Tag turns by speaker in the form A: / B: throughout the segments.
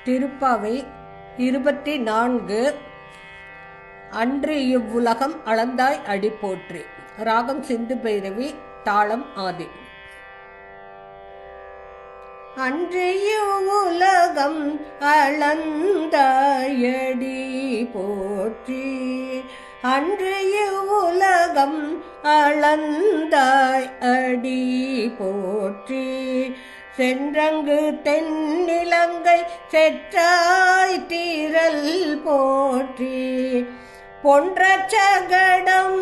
A: திருப்பாவை இருபத்தி நான்கு அன்று இவ்வுலகம் அளந்தாய் அடி போற்றி ராகம் சிந்து பைரவி தாளம் ஆதி அன்று இவ்வுலகம் அளந்தாயடி போற்றி அன்று இவ்வுலகம் அளந்தாய் அடி போற்றி சென்றங்கு தென்னிலங்கை செற்றாய் தீரல் போற்றி பொன்ற சகடம்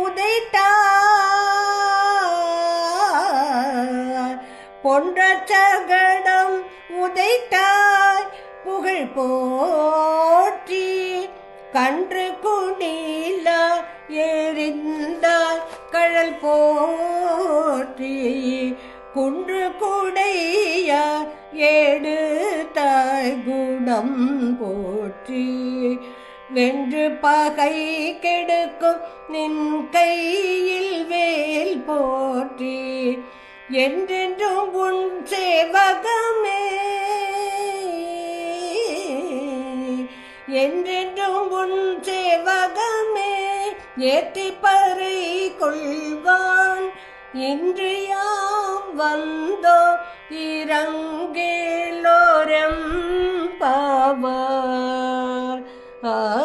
A: உதைத்தாய் பொன்ற சகடம் உதைத்தாய் புகழ் போற்றி கன்று குடில எரிந்தாய் கழல் போற்றி குன்று குடைய ஏடு தாய் குணம் போற்றி வென்று பகை கெடுக்கும் நின் கையில் வேல் போற்றி என்றென்றும் உன் சேவகமே என்றென்றும் உன் சேவகமே ஏற்றி பறை கொள்வான் இன்று யாம் வந்தோ இறங்கேலோரம் பாவார் ஆ